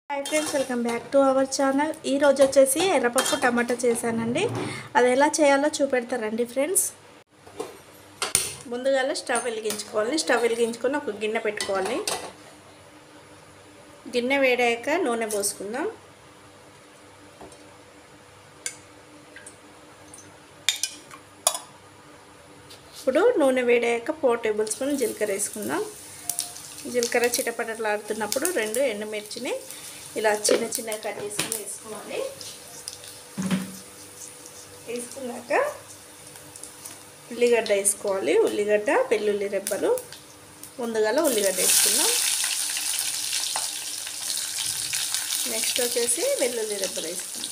hi friends welcome back to our channel ఈ రోజు వచ్చేసి ఎర్రపప్పు టమాటా చేశానండి అది ఎలా చేయాలో చూపెడతారండి ఫ్రెండ్స్ ముందుగా స్టవ్ వెలిగించుకోవాలి స్టవ్ వెలిగించుకొని ఒక గిన్నె పెట్టుకోవాలి గిన్నె వేడాక నూనె పోసుకుందాం ఇప్పుడు నూనె వేడాక ఫోర్ టేబుల్ స్పూన్ జీలకర్ర వేసుకుందాం జీలకర్ర చిటపటలాడుతున్నప్పుడు రెండు ఎండుమిర్చిని ఇలా చిన్న చిన్నగా కట్ చేసుకుని వేసుకోవాలి వేసుకున్నాక ఉల్లిగడ్డ వేసుకోవాలి ఉల్లిగడ్డ వెల్లుల్లి రెబ్బలు ముందుగా ఉల్లిగడ్డ వేసుకుందాం నెక్స్ట్ వచ్చేసి వెల్లుల్లి రెబ్బలు వేసుకుందాం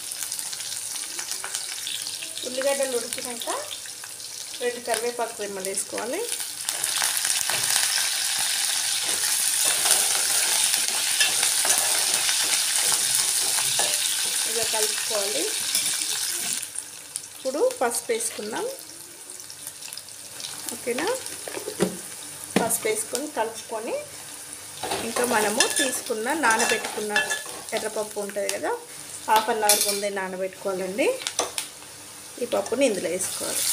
ఉల్లిగడ్డలు ఉడికినాక రెండు కరివేపాకు రెమ్మలు వేసుకోవాలి ఇలా కలుపుకోవాలి ఇప్పుడు పసుపు వేసుకుందాం ఓకేనా పసుపు వేసుకొని కలుపుకొని ఇంకా మనము తీసుకున్న నానబెట్టుకున్న ఎర్రపప్పు ఉంటుంది కదా హాఫ్ అన్ అవర్ ముందే నానబెట్టుకోవాలండి ఈ పప్పుని ఇందులో వేసుకోవాలి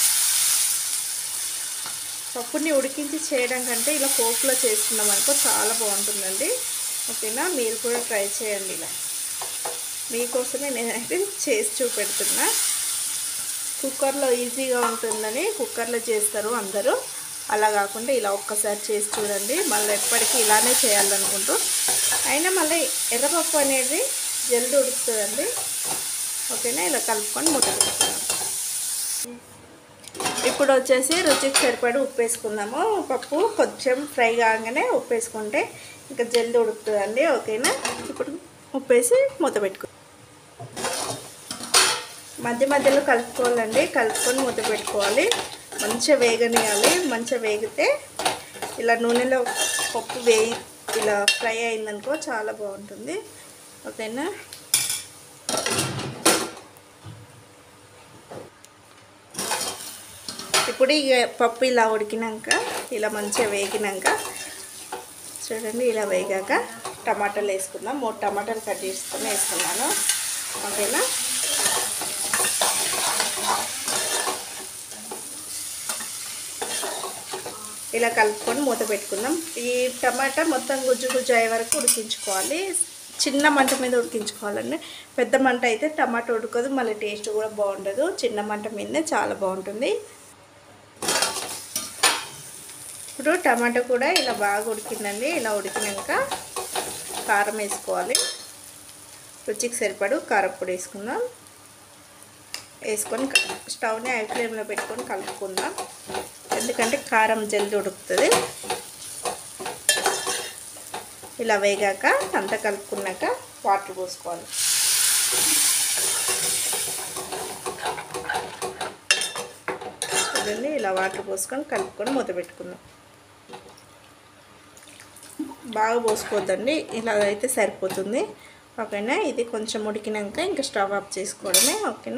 పప్పుని ఉడికించి చేయడం కంటే ఇలా పోపులో చేసుకున్నాం అనుకో చాలా బాగుంటుందండి ఓకేనా మీరు కూడా ట్రై చేయండి ఇలా మీకోసమే నేనైతే చేసి చూపెడుతున్నా కుక్కర్లో ఈజీగా ఉంటుందని కుక్కర్లో చేస్తారు అందరూ అలా కాకుండా ఇలా ఒక్కసారి చేసి చూడండి మళ్ళీ ఎప్పటికీ ఇలానే చేయాలనుకుంటూ అయినా మళ్ళీ ఎర్రపప్పు అనేది జల్ది ఉడుకుతుందండి ఓకేనా ఇలా కలుపుకొని మూత పెట్టుకుందాం ఇప్పుడు వచ్చేసి రుచికి సరిపడి ఉప్పు వేసుకుందాము పప్పు కొంచెం ఫ్రై కాగానే ఉప్పు వేసుకుంటే ఇంకా జల్ది ఉడుకుతుందండి ఓకేనా ఇప్పుడు ఉప్పు వేసి మూత పెట్టుకో మధ్య మధ్యలో కలుపుకోవాలండి కలుపుకొని మూత పెట్టుకోవాలి మంచిగా వేగనియాలి మంచిగా వేగితే ఇలా నూనెలో పప్పు వేయి ఇలా ఫ్రై అయిందనుకో చాలా బాగుంటుంది ఓకేనా ఇప్పుడు ఇక పప్పు ఇలా ఉడికినాక ఇలా మంచిగా వేగినాక చూడండి ఇలా వేగాక టమాటాలు వేసుకుందాం మూడు టమాటాలు కట్ చేసుకొని వేసుకున్నాను ఓకేనా ఇలా కలుపుకొని మూత పెట్టుకుందాం ఈ టమాటా మొత్తం గుజ్జు గుజ్జు అయ్యే వరకు ఉడికించుకోవాలి చిన్న మంట మీద ఉడికించుకోవాలండి పెద్ద మంట అయితే టమాటా ఉడకదు మళ్ళీ టేస్ట్ కూడా బాగుండదు చిన్న మంట మీదనే చాలా బాగుంటుంది ఇప్పుడు టమాటా కూడా ఇలా బాగా ఉడికిందండి ఇలా ఉడికినాక కారం వేసుకోవాలి రుచికి సరిపడు కారప్పొడి వేసుకుందాం వేసుకొని స్టవ్ని హై ఫ్లేమ్లో పెట్టుకొని కలుపుకుందాం ఎందుకంటే కారం జల్ది ఉడుకుతుంది ఇలా వేగాక అంతా కలుపుకున్నాక వాటర్ పోసుకోవాలి చూడండి ఇలా వాటర్ పోసుకొని కలుపుకొని మూత పెట్టుకుందాం బాగా పోసుకోవద్దండి ఇలా అయితే సరిపోతుంది ఓకేనా ఇది కొంచెం ఉడికినాక ఇంకా స్టవ్ ఆఫ్ చేసుకోవడమే ఓకేనా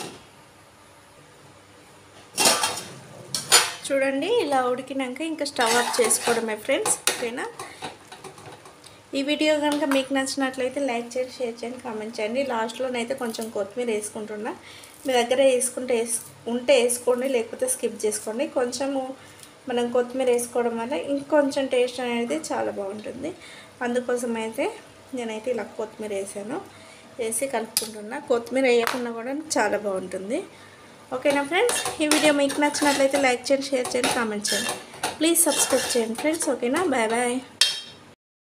చూడండి ఇలా ఉడికినాక ఇంకా స్టవ్ ఆఫ్ చేసుకోవడమే ఫ్రెండ్స్ ఓకేనా ఈ వీడియో కనుక మీకు నచ్చినట్లయితే లైక్ చేయండి షేర్ చేయండి కామెంట్ చేయండి లాస్ట్లోనైతే కొంచెం కొత్తిమీర వేసుకుంటున్నా మీ దగ్గర వేసుకుంటే వేసు ఉంటే వేసుకోండి లేకపోతే స్కిప్ చేసుకోండి కొంచెము మనం కొత్తిమీర వేసుకోవడం వల్ల ఇంకొంచెం టేస్ట్ అనేది చాలా బాగుంటుంది అందుకోసం అయితే నేనైతే ఇలా కొత్తిమీర వేసాను వేసి కలుపుకుంటున్నా కొత్తిమీర వేయకుండా కూడా చాలా బాగుంటుంది ఓకేనా ఫ్రెండ్స్ ఈ వీడియో మీకు నచ్చినట్లయితే లైక్ చేయండి షేర్ చేయండి కామెంట్ చేయండి ప్లీజ్ సబ్స్క్రైబ్ చేయండి ఫ్రెండ్స్ ఓకేనా బాయ్ బాయ్